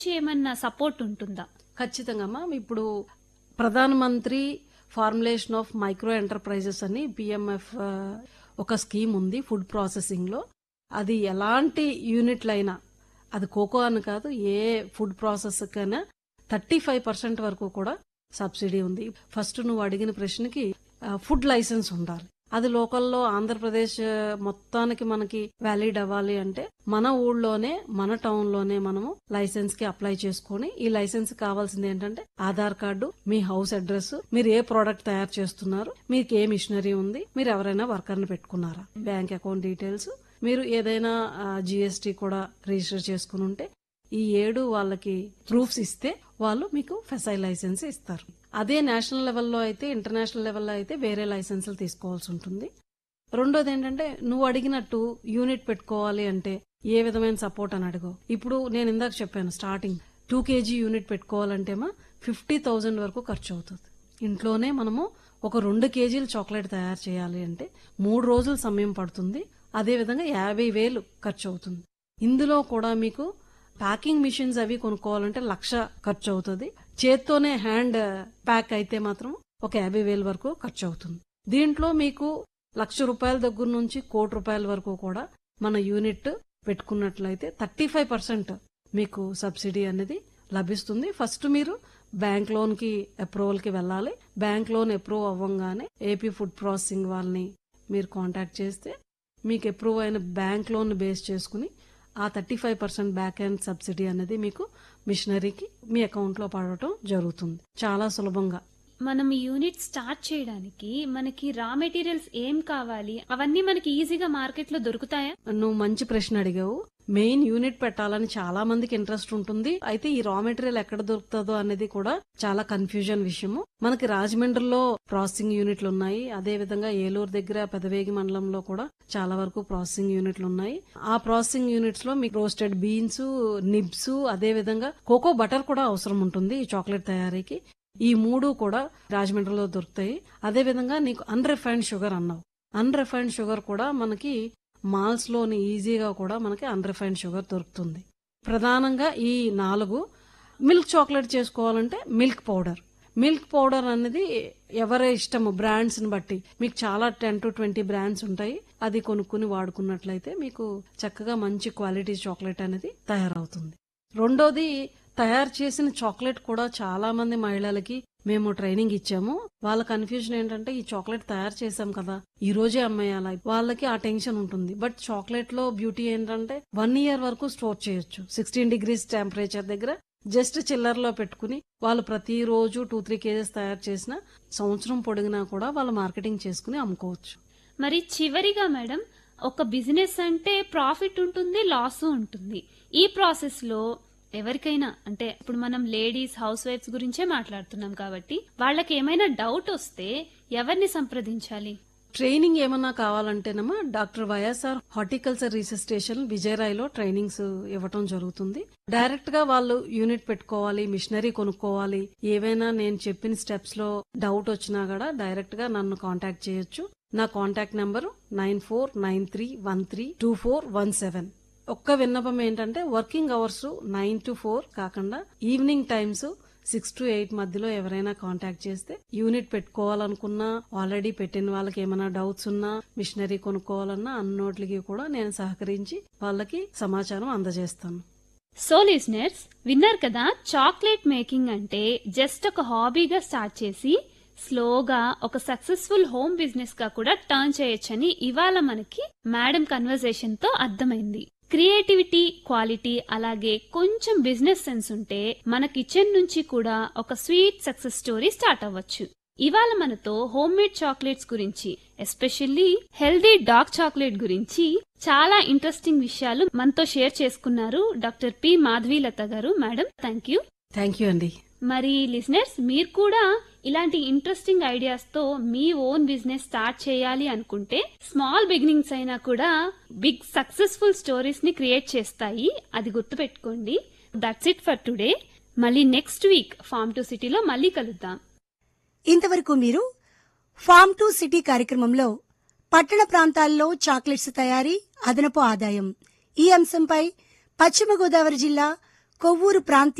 ఏమన్నా సపోర్ట్ ఉంటుందా ఖచ్చితంగా అమ్మా ఇప్పుడు ప్రధాన మంత్రి ఫార్ములేషన్ ఆఫ్ మైక్రో ఎంటర్ప్రైజెస్ అని పిఎంఎఫ్ ఒక స్కీమ్ ఉంది ఫుడ్ ప్రాసెసింగ్ లో అది ఎలాంటి యూనిట్లైనా అది కోకో అని కాదు ఏ ఫుడ్ ప్రాసెస్ కైనా థర్టీ ఫైవ్ పర్సెంట్ వరకు కూడా సబ్సిడీ ఉంది ఫస్ట్ నువ్వు అడిగిన ప్రశ్నకి ఫుడ్ లైసెన్స్ ఉండాలి అది లోకల్లో ఆంధ్రప్రదేశ్ ఆ, మొత్తానికి మనకి వ్యాలిడ్ అవ్వాలి అంటే మన ఊళ్ళోనే మన టౌన్ లోనే మనము లైసెన్స్ కి అప్లై చేసుకొని ఈ లైసెన్స్ కావాల్సింది ఏంటంటే ఆధార్ కార్డు మీ హౌస్ అడ్రస్ మీరు ఏ ప్రోడక్ట్ తయారు చేస్తున్నారు మీకు ఏ మిషనరీ ఉంది మీరు ఎవరైనా వర్కర్ ని పెట్టుకున్నారా బ్యాంక్ అకౌంట్ డీటెయిల్స్ మీరు ఏదైనా జిఎస్టి కూడా రిజిస్టర్ చేసుకుని ఉంటే ఈ ఏడు వాళ్ళకి ప్రూఫ్స్ ఇస్తే వాళ్ళు మీకు ఫెసైల్ లైసెన్స్ ఇస్తారు అదే నేషనల్ లెవెల్లో అయితే ఇంటర్నేషనల్ లెవెల్లో అయితే వేరే లైసెన్సులు తీసుకోవాల్సి ఉంటుంది రెండోది ఏంటంటే నువ్వు అడిగినట్టు యూనిట్ పెట్టుకోవాలి అంటే ఏ విధమైన సపోర్ట్ అని అడుగు ఇప్పుడు నేను ఇందాక చెప్పాను స్టార్టింగ్ టూ కేజీ యూనిట్ పెట్టుకోవాలంటేమా ఫిఫ్టీ థౌజండ్ వరకు ఖర్చు అవుతుంది ఇంట్లోనే మనము ఒక రెండు కేజీలు చాక్లెట్ తయారు చేయాలి అంటే మూడు రోజులు సమయం పడుతుంది అదే విధంగా యాభై వేలు ఖర్చు అవుతుంది ఇందులో కూడా మీకు ప్యాకింగ్ మిషన్స్ అవి కొనుక్కోవాలంటే లక్ష ఖర్చు అవుతుంది చేత్తోనే హ్యాండ్ ప్యాక్ అయితే మాత్రం ఒక యాభై వేల వరకు ఖర్చు అవుతుంది దీంట్లో మీకు లక్ష రూపాయల దగ్గర నుంచి కోటి రూపాయల వరకు కూడా మన యూనిట్ పెట్టుకున్నట్లయితే థర్టీ ఫైవ్ పర్సెంట్ మీకు సబ్సిడీ అనేది లభిస్తుంది ఫస్ట్ మీరు బ్యాంక్ లోన్ కి అప్రూవల్ కి వెళ్ళాలి బ్యాంక్ లోన్ అప్రూవ్ అవ్వంగానే ఏపీ ఫుడ్ ప్రాసెసింగ్ వాళ్ళని మీరు కాంటాక్ట్ చేస్తే మీకు అప్రూవ్ అయిన బ్యాంక్ లోన్ బేస్ చేసుకుని ఆ thirty five percent back and subsidy అనేది మీకు మిషనరీకి మీ అకౌంట్ లో పడటం జరుగుతుంది చాలా సులభంగా మనం ఈ యూనిట్ స్టార్ట్ చేయడానికి మనకి రా మెటీరియల్స్ ఏం కావాలి అవన్నీ మనకి ఈజీగా మార్కెట్ లో దొరుకుతాయా నువ్వు మంచి ప్రశ్న అడిగావు మెయిన్ యూనిట్ పెట్టాలని చాలా మందికి ఇంట్రెస్ట్ ఉంటుంది అయితే ఈ రా మెటీరియల్ ఎక్కడ దొరుకుతుందో అనేది కూడా చాలా కన్ఫ్యూజన్ విషయము మనకి రాజమండ్రిలో ప్రాసెసింగ్ యూనిట్లు ఉన్నాయి అదే విధంగా ఏలూరు దగ్గర పెదవేగి మండలంలో కూడా చాలా వరకు ప్రాసెసింగ్ యూనిట్లు ఉన్నాయి ఆ ప్రాసెసింగ్ యూనిట్స్ లో మీకు రోస్టెడ్ బీన్స్ నిబ్స్ అదే విధంగా కోకో బటర్ కూడా అవసరం ఉంటుంది ఈ చాక్లెట్ తయారీకి ఈ మూడు కూడా రాజమండ్రిలో దొరుకుతాయి అదే విధంగా నీకు అన్రిఫైన్డ్ షుగర్ అన్నావు అన్రిఫైన్డ్ షుగర్ కూడా మనకి మాల్స్ లోని ఈజీగా కూడా మనకి అన్రిఫైన్డ్ షుగర్ దొరుకుతుంది ప్రధానంగా ఈ నాలుగు మిల్క్ చాక్లెట్ చేసుకోవాలంటే మిల్క్ పౌడర్ మిల్క్ పౌడర్ అనేది ఎవరి ఇష్టము బ్రాండ్స్ ని బట్టి మీకు చాలా టెన్ టు ట్వంటీ బ్రాండ్స్ ఉంటాయి అది కొనుక్కుని వాడుకున్నట్లయితే మీకు చక్కగా మంచి క్వాలిటీ చాక్లెట్ అనేది తయారవుతుంది రెండోది తయారు చేసిన చాక్లెట్ కూడా చాలా మంది మహిళలకి మేము ట్రైనింగ్ ఇచ్చాము వాళ్ళ కన్ఫ్యూజన్ ఏంటంటే ఈ చాక్లెట్ తయారు చేసాం కదా ఈ రోజే అమ్మేయాలా వాళ్ళకి ఆ టెన్షన్ ఉంటుంది బట్ చాక్లెట్ లో బ్యూటీ ఏంటంటే వన్ ఇయర్ వరకు స్టోర్ చేయొచ్చు సిక్స్టీన్ డిగ్రీస్ టెంపరేచర్ దగ్గర జస్ట్ చిల్లర్ లో పెట్టుకుని వాళ్ళు ప్రతిరోజు టూ త్రీ కేజెస్ తయారు చేసిన సంవత్సరం పొడిగినా కూడా వాళ్ళు మార్కెటింగ్ చేసుకుని అమ్ముకోవచ్చు మరి చివరిగా మేడం ఒక బిజినెస్ అంటే ప్రాఫిట్ ఉంటుంది లాస్ ఉంటుంది ఈ ప్రాసెస్ లో ఎవరికైనా అంటే ఇప్పుడు మనం లేడీస్ హౌస్ వైఫ్స్ గురించే మాట్లాడుతున్నాం కాబట్టి వాళ్ళకి ఏమైనా డౌట్ వస్తే ఎవరిని సంప్రదించాలి ట్రైనింగ్ ఏమన్నా కావాలంటేనమ్మా doctor YSR horticulture research station విజయరాయ్లో ట్రైనింగ్స్ ఇవ్వటం జరుగుతుంది డైరెక్ట్ గా వాళ్ళు యూనిట్ పెట్టుకోవాలి మిషనరీ కొనుక్కోవాలి ఏవైనా నేను చెప్పిన స్టెప్స్ లో డౌట్ వచ్చినా కూడా డైరెక్ట్ గా నన్ను కాంటాక్ట్ చేయొచ్చు నా contact number nine four nine three one three two four one seven ఒక్క విన్నపం ఏంటంటే working hours nine to four కాకుండా evening times six to eight మధ్యలో ఎవరైనా కాంటాక్ట్ చేస్తే యూనిట్ పెట్టుకోవాలనుకున్నా ఆల్రెడీ పెట్టిన వాళ్ళకి ఏమైనా డౌట్స్ ఉన్నా మిషనరీ కొనుక్కోవాలన్నా అన్నోట్లకి కూడా నేను సహకరించి వాళ్ళకి సమాచారం అందజేస్తాను సో లిజనర్స్ విన్నారు కదా చాక్లెట్ మేకింగ్ అంటే జస్ట్ ఒక హాబీగా స్టార్ట్ చేసి స్లోగా ఒక సక్సెస్ఫుల్ హోమ్ బిజినెస్ గా కూడా టర్న్ చేయొచ్చని ఇవాళ మనకి మేడం కన్వర్సేషన్ తో అర్థమైంది క్రియేటివిటీ క్వాలిటీ అలాగే కొంచెం బిజినెస్ సెన్స్ ఉంటే మన కిచెన్ నుంచి కూడా ఒక స్వీట్ సక్సెస్ స్టోరీ స్టార్ట్ అవ్వచ్చు ఇవాళ మనతో హోమ్ మేడ్ చాక్లెట్స్ గురించి ఎస్పెషల్లీ హెల్దీ డార్క్ చాక్లెట్ గురించి చాలా ఇంట్రెస్టింగ్ విషయాలు మనతో షేర్ చేసుకున్నారు డాక్టర్ పి మాధవీలత గారు madam thank you thank you అండి మరి లిజనర్స్ మీరు కూడా ఇలాంటి ఇంట్రెస్టింగ్ ఐడియాస్ తో మీ ఓన్ బిజినెస్ స్టార్ట్ చేయాలి అనుకుంటే స్మాల్ బిగినింగ్స్ అయినా కూడా బిగ్ సక్సెస్ఫుల్ స్టోరీస్ ని క్రియేట్ చేస్తాయి అది గుర్తుపెట్టుకోండి దట్స్ ఇట్ ఫర్ టుడే మళ్ళీ నెక్స్ట్ వీక్ ఫార్మ్ టు సిటీలో మళ్ళీ కలుద్దాం ఇంతవరకు మీరు ఫార్మ్ టు సిటీ కార్యక్రమంలో పట్టణ ప్రాంతాల్లో చాక్లెట్స్ తయారీ అదనపు ఆదాయం ఈ అంశంపై పశ్చిమ గోదావరి జిల్లా కొవ్వూరు ప్రాంతీయ